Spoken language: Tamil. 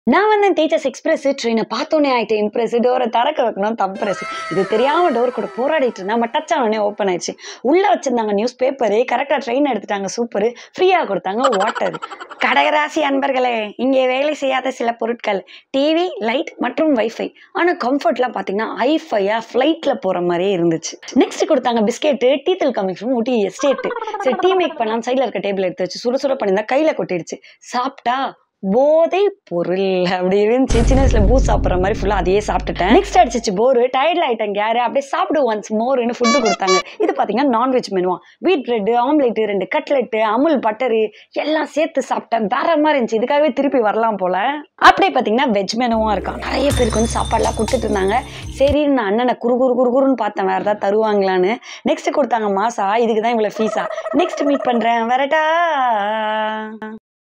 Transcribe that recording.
நான் வந்து தேஜஸ் எக்ஸ்பிரஸ் ட்ரெயினை பார்த்தோன்னே ஆயிட்டேன் இம்ப்ரெஸ் டோரை திறக்க வைக்கணும் தம்ப்ரெஸ் இது தெரியாம டோர் கூட போராடிட்டு இருந்தா நம்ம டச் ஆனோடனே ஓப்பன் ஆயிடுச்சு உள்ள வச்சிருந்தாங்க நியூஸ் பேப்பரு கரெக்டா ட்ரெயின் எடுத்துட்டாங்க சூப்பர் ஃப்ரீயா கொடுத்தாங்க வாட்டர் கடகராசி அன்பர்களே இங்கே வேலை செய்யாத சில பொருட்கள் டிவி லைட் மற்றும் வைஃபை ஆனா கம்ஃபர்ட்லாம் பாத்தீங்கன்னா ஐஃபையா ஃப்ளைட்ல போற மாதிரியே இருந்துச்சு நெக்ஸ்ட் கொடுத்தாங்க பிஸ்கெட்டு டீத்தல் கம்மி ஃப்ரம் ஊட்டி எஸ்டேட் சரி டீ மேக் பண்ணலாம் சைடில் இருக்க டேபிள் எடுத்து வச்சு சுட சுட பண்ணியிருந்தா கையில கொட்டிடுச்சு சாப்பிட்டா போதை பொருள் அப்படி இருந்துச்சு சின்ன வயசுல பூ சாப்பிட்ற மாதிரி ஃபுல்லா அதையே சாப்பிட்டுட்டேன் நெக்ஸ்ட் அடிச்சிச்சு போரு டயர்ட்ல ஆயிட்டேன் கேரு அப்படியே சாப்பிடு ஒன்ஸ் மோர்னு ஃபுட்டு கொடுத்தாங்க இது பாத்தீங்கன்னா நான்வெஜ் மெனுவா வீட் பிரெட் ஆம்லெட் ரெண்டு கட்லெட்டு அமுல் பட்டரு எல்லாம் சேர்த்து சாப்பிட்டேன் வேற மாதிரி இருந்துச்சு இதுக்காகவே திருப்பி வரலாம் போல அப்படியே பாத்தீங்கன்னா வெஜ் மெனுவும் இருக்கான் நிறைய பேருக்கு வந்து சாப்பாடுலாம் கொடுத்துட்டு இருந்தாங்க சரின்னு நான் அண்ணனை குறு குறு குறு குறுன்னு பார்த்தேன் வேற ஏதாவது தருவாங்களான்னு நெக்ஸ்ட் கொடுத்தாங்க மாசா இதுக்கு தான் இவ்வளவு ஃபீஸா நெக்ஸ்ட் மீட் பண்றேன் வரட்டா